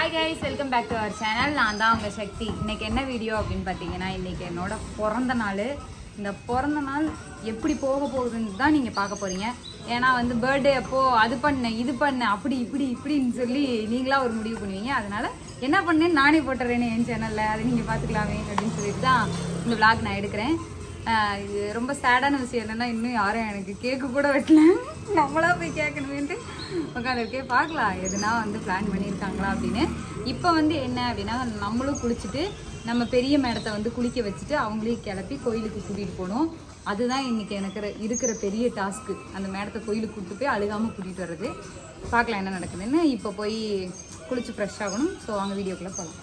Hi guys welcome back to our channel நான் தான் உங்கள் சக்தி இன்னைக்கு என்ன வீடியோ அப்படின்னு பார்த்தீங்கன்னா இன்னைக்கு என்னோட பிறந்த நாள் இந்த பிறந்த நாள் எப்படி போக போகுதுன்னு தான் நீங்கள் பார்க்க போறீங்க ஏன்னா வந்து பர்த்டே அப்போ அது பண்ண இது பண்ண அப்படி இப்படி இப்படின்னு சொல்லி நீங்களா ஒரு முடிவு பண்ணுவீங்க அதனால என்ன பண்ணேன்னு நானே போட்டுறேன்னு என் சேனலில் அதை நீங்கள் பார்த்துக்கலாமே அப்படின்னு சொல்லிட்டு தான் இந்த vlog நான் எடுக்கிறேன் ஆஹ் இது ரொம்ப சேடான விஷயம் என்னன்னா இன்னும் யாரும் எனக்கு கேக்கு கூட வெட்டல நம்மளா போய் கேட்கணுமேன்ட்டு உட்காந்துருக்கே பார்க்கலாம் எதுனா வந்து பிளான் பண்ணியிருக்காங்களா அப்படின்னு இப்போ வந்து என்ன அப்படின்னா நம்மளும் குளிச்சுட்டு நம்ம பெரிய மேடத்தை வந்து குளிக்க வச்சுட்டு அவங்களையும் கிளப்பி கோயிலுக்கு கூட்டிகிட்டு போகணும் அதுதான் இன்னைக்கு எனக்கு இரு- இருக்கிற பெரிய டாஸ்க்கு அந்த மேடத்தை கோயிலுக்கு கூட்டிட்டு போய் அழுகாமல் கூட்டிகிட்டு வர்றது பார்க்கலாம் என்ன நடக்குதுன்னு இப்போ போய் குளிச்சு ஃப்ரெஷ் ஆகணும் ஸோ அவங்க வீடியோக்குள்ளே போகலாம்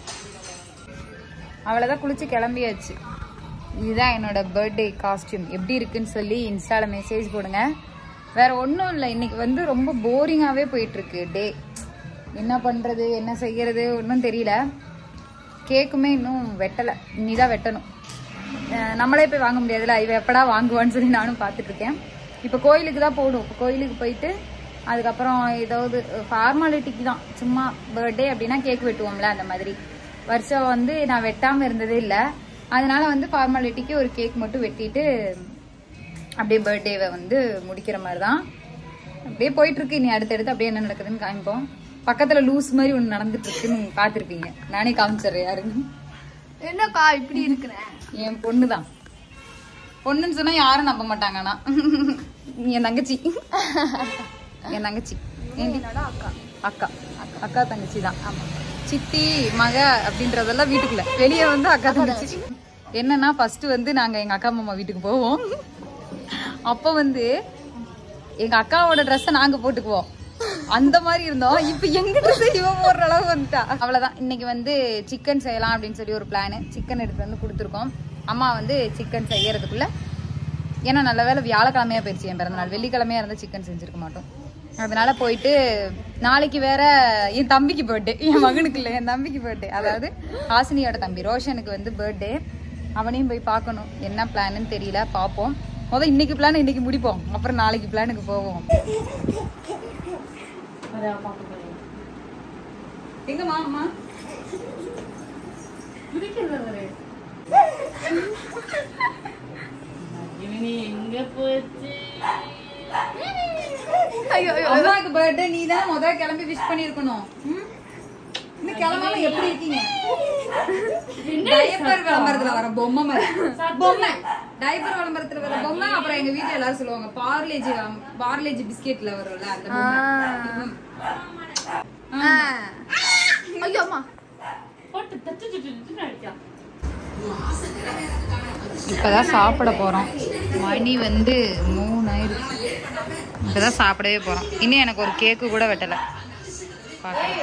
அவ்வளோதான் குளிச்சு கிளம்பியாச்சு இதுதான் என்னோட பர்த்டே காஸ்டியூம் எப்படி இருக்குன்னு சொல்லி இன்ஸ்டால மெசேஜ் போடுங்க வேற ஒன்றும் இல்லை இன்னைக்கு வந்து ரொம்ப போரிங்காகவே போயிட்டு இருக்கு டே என்ன பண்ணுறது என்ன செய்யறது ஒன்றும் தெரியல கேக்குமே இன்னும் வெட்டலை இனி தான் வெட்டணும் அஹ் நம்மளே போய் வாங்க முடியாதுல்ல இவ எப்படா வாங்குவான்னு சொல்லி நானும் பார்த்துட்டு இருக்கேன் இப்போ கோயிலுக்கு தான் போகணும் இப்போ கோயிலுக்கு போயிட்டு அதுக்கப்புறம் ஏதாவது ஃபார்மாலிட்டிக்கு தான் சும்மா பர்த்டே அப்படின்னா கேக் வெட்டுவோம்ல அந்த மாதிரி வருஷம் வந்து நான் வெட்டாமல் இருந்ததே இல்லை அதனால வந்து ஃபார்மாலிட்டிக்கு ஒரு கேக் மட்டும் வெட்டிட்டு அப்படியே பர்த்டேவை வந்து முடிக்கிற மாதிரி தான் அப்படியே போயிட்டு இருக்கு இனி அடுத்தடுத்து அப்படியே என்ன நடக்குதுன்னு காமிப்போம் பக்கத்துல லூஸ் மாதிரி ஒன்று நடந்துட்டு இருக்குன்னு பார்த்துருப்பீங்க நானே காமிச்சிடுறேன் யாருன்னு என்னக்கா இப்படி இருக்கிறேன் என் பொண்ணு தான் பொண்ணுன்னு சொன்னா யாரும் நம்ப மாட்டாங்க ஆனா என் தங்கச்சி என் தங்கச்சி ஏண்டி அக்கா அக்கா அக்கா தங்கச்சி தான் ஆமா சித்தி மக அப்படின்றதெல்லாம் வீட்டுக்குள்ள வெளியே வந்து அக்கா தங்கச்சி என்னன்னா ஃபர்ஸ்ட் வந்து நாங்க எங்க அக்கா மாமா வீட்டுக்கு போவோம் அப்ப வந்து எங்க அக்காவோட ட்ரெஸ்ஸை நாங்க போட்டுக்குவோம் அந்த மாதிரி இருந்தோம் இப்ப எங்க ட்ரெஸ் இவன் போடுற அளவு வந்துட்டா அவ்வளவுதான் இன்னைக்கு வந்து சிக்கன் செய்யலாம் அப்படின்னு சொல்லி ஒரு பிளான் சிக்கன் எடுத்து வந்து கொடுத்துருக்கோம் அம்மா வந்து சிக்கன் செய்யறதுக்குள்ள ஏன்னா நல்ல வேளை வியாழக்கிழமையா போயிடுச்சு என் பிறந்தநாள் வெள்ளிக்கிழமையா இருந்தா சிக்கன் செஞ்சிருக்க மாட்டோம் அதனால போயிட்டு நாளைக்கு வேற என் தம்பிக்கு பர்த்டே என் மகனுக்கு இல்லை என் தம்பிக்கு பர்த்டே அதாவது ஹாசினியோட தம்பி ரோஷனுக்கு வந்து பர்த்டே அவனையும் போய் பார்க்கணும் என்ன பிளான்னு தெரியல பார்ப்போம் முதல் இன்னைக்கு பிளான் இன்னைக்கு முடிப்போம் அப்புறம் நாளைக்கு பிளானுக்கு போவோம் எங்கம்மா அம்மா எங்க போச்சு ஐயோ ஐயோ அம்மாவுக்கு பர்த்டே நீ தான் முதல்ல கிளம்பி விஷ் பண்ணிருக்கணும் ம்? இன்னும் கிளம்பாம எப்படி இருக்கீங்க டைப்பர் விளம்பரத்துல வர பொம்மை மாதிரி பொம்மை டைப்பர் விளம்பரத்துல வர பொம்மை அப்புறம் எங்க வீட்டுல எல்லாரும் சொல்லுவாங்க பார்லேஜி பார்லேஜி பிஸ்கெட்ல வரும்ல அந்த பொம்மை ம். ஐயோ அம்மா போட்டு தச்சு தச்சு தச்சு அடிச்சா இப்பதான் சாப்பிட போறோம் மணி வந்து மூணு ஆயிடுச்சு இப்பதான் சாப்பிடவே போறோம் இன்னும் எனக்கு ஒரு கேக்கு கூட வெட்டல பார்க்கலாம்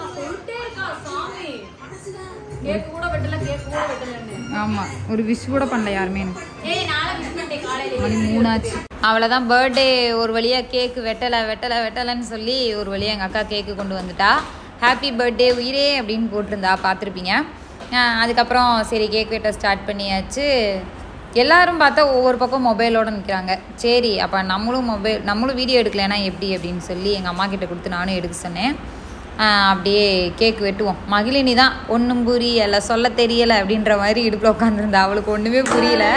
கேக் கூட வெட்டல கேக் கூட வெட்டலன்னு ஆமா ஒரு விஷ் கூட பண்ணல யாருமே எனக்கு ஏய் நாளை விஷ் பண்ணிட்டேன் காலையில மணி மூணாச்சு அவ்வளோதான் பர்த்டே ஒரு வழியாக கேக்கு வெட்டலை வெட்டலை வெட்டலைன்னு சொல்லி ஒரு வழியாக எங்கள் அக்கா கேக்கு கொண்டு வந்துட்டா ஹாப்பி பர்த்டே உயிரே அப்படின்னு போட்டிருந்தா பார்த்துருப்பீங்க ஆஹ் அதுக்கப்புறம் சரி கேக் வெட்ட ஸ்டார்ட் பண்ணியாச்சு எல்லாரும் பார்த்தா ஒவ்வொரு பக்கம் மொபைலோட நிற்கிறாங்க சரி அப்போ நம்மளும் மொபைல் நம்மளும் வீடியோ எடுக்கலைன்னா எப்படி அப்படின்னு சொல்லி எங்கள் அம்மா கிட்ட கொடுத்து நானும் எடுக்க சொன்னேன் ஆஹ் அப்படியே கேக் வெட்டுவோம் மகிழினி தான் ஒன்றும் புரியலை சொல்ல தெரியலை அப்படின்ற மாதிரி இடுப்பில் உட்காந்துருந்தா அவளுக்கு ஒன்றுமே புரியல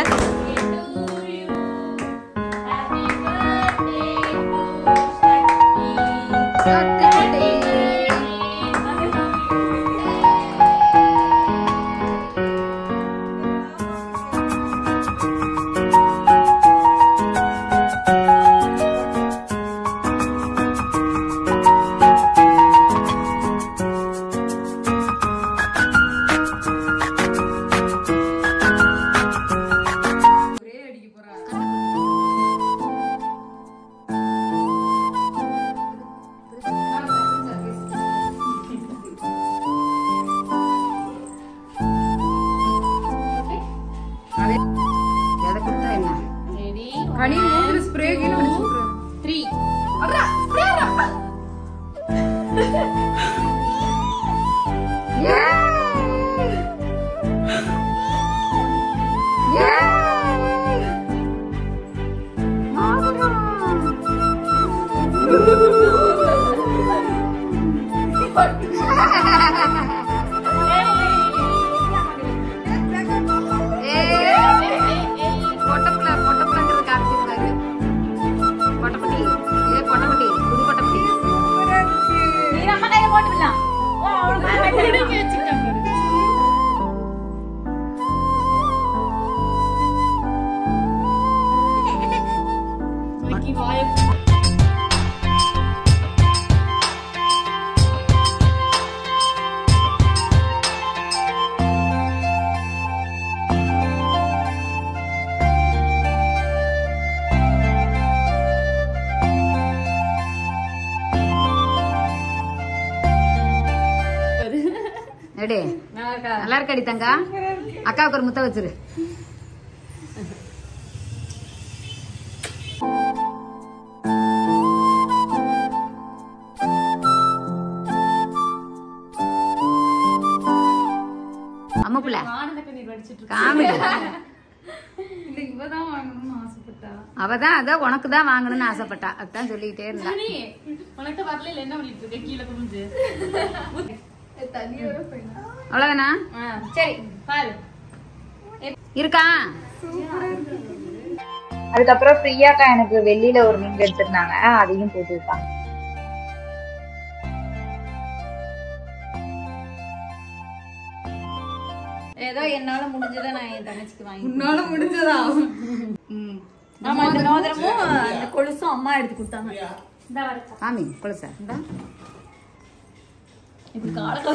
எதை கொடுத்தா என்ன ரெடி கனி மூணு ஸ்ப்ரே த்ரீ ஐயோ பொட்டப்புல பொட்டப்புலங்கிறது காமிச்சிருக்காரு பொட்டப்பட்டி ஏ பொட்டப்பட்டி புது பொட்டப்பட்டி நீ நம்ம கையில போட்டு விடலாம் ஓ அவளுக்கு பிடிக்க வச்சுக்கிட்டாங்க வாய எடு நல்லா இருக்கடி தங்கா அக்காவுக்கு ஒரு முத்த வச்சிரு அம்மா புள்ள ஆனந்த கண்ணீர் வடிச்சிட்டு காமெடி இது இவதான் வாங்கணும்னு ஆசைப்பட்டா அவதான் அதான் உனக்கு தான் வாங்கணும்னு ஆசைப்பட்டா அதான் சொல்லிக்கிட்டே இருந்தா நீ உனக்கு வரல இல்ல என்ன பண்ணிட்டு இருக்க கீழே குமிஞ்சு தனியோட போயினா அவ்வளவுதானா ஆ, சரி பாரு இருக்கா அதுக்கப்புறம் பிரியாக்கா எனக்கு வெள்ளியில ஒரு ரிங் எடுத்திருந்தாங்க அதையும் போட்டு விட்டாங்க ஏதோ என்னால முடிஞ்சதை நான் என் தங்கச்சிக்கு வாங்கி உன்னால முடிஞ்சதா ம். ஆமா இந்த மோதிரமும் அந்த கொலுசும் அம்மா எடுத்து கொடுத்தாங்க இந்த வரச்சா சாமி குலசா இந்தா. இப்படி கால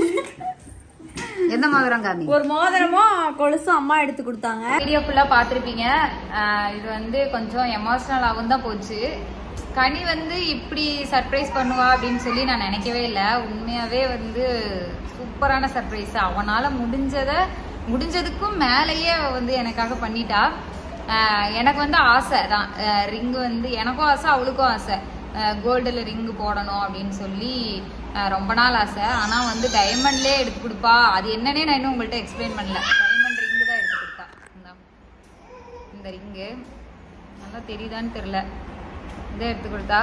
எந்த மோதிரம் காமி ஒரு மோதிரமும் கொலுசும் அம்மா எடுத்து கொடுத்தாங்க வீடியோ ஃபுல்லா பார்த்துருப்பீங்க இது வந்து கொஞ்சம் எமோஷனலாகவும் தான் போச்சு கனி வந்து இப்படி சர்ப்ரைஸ் பண்ணுவா அப்படின்னு சொல்லி நான் நினைக்கவே இல்லை உண்மையாவே வந்து சூப்பரான சர்ப்ரைஸ் அவனால முடிஞ்சதை முடிஞ்சதுக்கும் மேலேயே அவ வந்து எனக்காக பண்ணிட்டா ஆஹ் எனக்கு வந்து ஆசை தான் ரிங்கு வந்து எனக்கும் ஆசை அவளுக்கும் ஆசை கோல்டில் ரிங்கு போடணும் அப்படின்னு சொல்லி ஆஹ் ரொம்ப நாள் ஆசை ஆனால் வந்து டைமண்ட்லேயே எடுத்து கொடுப்பா அது என்னன்னே நான் இன்னும் உங்கள்கிட்ட எக்ஸ்பிளைன் பண்ணல டைமண்ட் ரிங்கு தான் எடுத்து கொடுத்தா இந்தா. இந்த ரிங்கு நல்லா தெரியுதான்னு தெரில இதை எடுத்து கொடுத்தா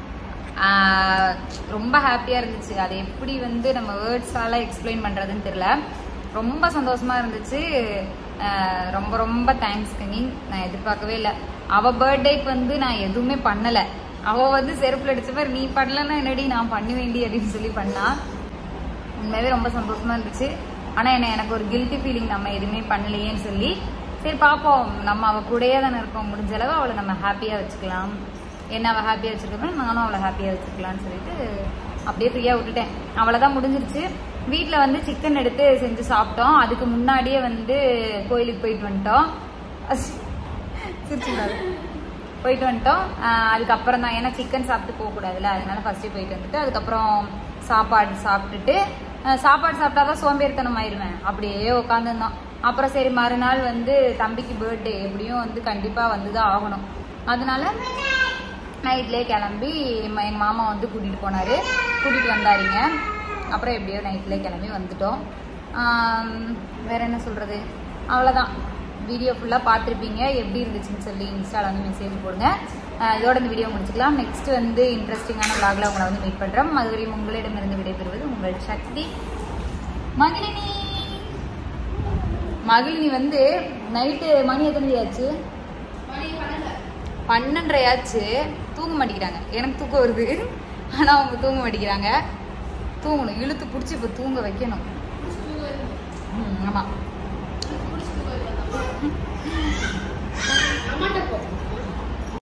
ஆஹ் ரொம்ப ஹாப்பியாக இருந்துச்சு அதை எப்படி வந்து நம்ம வேர்ட்ஸால எக்ஸ்பிளைன் பண்ணுறதுன்னு தெரில ரொம்ப சந்தோஷமா இருந்துச்சு ஆஹ் ரொம்ப ரொம்ப தேங்க்ஸ் கனி நான் எதிர்பார்க்கவே இல்லை அவள் பர்த்டேக்கு வந்து நான் எதுவுமே பண்ணலை அவள் வந்து செருப்பில் அடிச்ச மாதிரி நீ பண்ணலன்னா என்னடி நான் பண்ண வேண்டி அப்படின்னு சொல்லி பண்ணா உண்மையாவே ரொம்ப சந்தோஷமா இருந்துச்சு ஆனா என்ன எனக்கு ஒரு கில்ட்டி ஃபீலிங் நம்ம எதுவுமே பண்ணலையேன்னு சொல்லி சரி பார்ப்போம் நம்ம அவ கூடயே தானே இருக்கோம் முடிஞ்ச அளவு அவளை நம்ம ஹாப்பியா வச்சுக்கலாம் என்ன அவள் ஹாப்பியா வச்சிருக்கோம் நானும் அவளை ஹாப்பியா வச்சுக்கலாம்னு சொல்லிட்டு அப்படியே ஃப்ரீயா விட்டுட்டேன் அவ்வளவுதான் முடிஞ்சிருச்சு வீட்டில் வந்து சிக்கன் எடுத்து செஞ்சு சாப்பிட்டோம் அதுக்கு முன்னாடியே வந்து கோயிலுக்கு போயிட்டு வந்துட்டோம் சிரிச்சுக்கூடாது போயிட்டு வந்துட்டோம் ஆஹ் அதுக்கப்புறம் தான் ஏன்னா சிக்கன் சாப்பிட்டு போகக்கூடாதுல்ல அதனால ஃபர்ஸ்டே போயிட்டு வந்துட்டு அதுக்கப்புறம் சாப்பாடு சாப்பிட்டுட்டு ஆஹ் சாப்பாடு சாப்பிட்டா தான் சோம்பேறித்தனம் ஆயிடுவேன் அப்படியே உட்காந்துருந்தோம் அப்புறம் சரி மறுநாள் வந்து தம்பிக்கு பர்த்டே எப்படியும் வந்து கண்டிப்பாக வந்து தான் ஆகணும் அதனால நைட்லேயே கிளம்பி ம- எங்க மாமா வந்து கூட்டிகிட்டு போனார் கூட்டிகிட்டு வந்தாருங்க அப்புறம் எப்படியோ நைட்லேயே கிளம்பி வந்துட்டோம் ஆம், வேற என்ன சொல்கிறது அவ்வளோதான் வீடியோ ஃபுல்லாக பார்த்துருப்பீங்க எப்படி இருந்துச்சுன்னு சொல்லி இன்ஸ்டால வந்து மெசேஜ் போடுங்க ஆஹ் இதோட இந்த வீடியோ முடிச்சுக்கலாம் நெக்ஸ்ட் வந்து இன்ட்ரெஸ்டிங்கான vlogல உங்களை வந்து மீட் பண்ணுறோம் அதுவரையும் உங்களிடமிருந்து விடைபெறுவது உங்கள் சக்தி மகிழினி மகிழினி வந்து நைட்டு மணி எத்தனை ஆச்சு பன்னெண்டரை ஆச்சு தூங்க மாட்டேங்கிறாங்க எனக்கு தூக்கம் வருது ஆனா அவங்க தூங்க மாட்டேங்கிறாங்க தூங்கணும் இழுத்து பிடிச்சி இப்போ தூங்க வைக்கணும் ம், ஆமா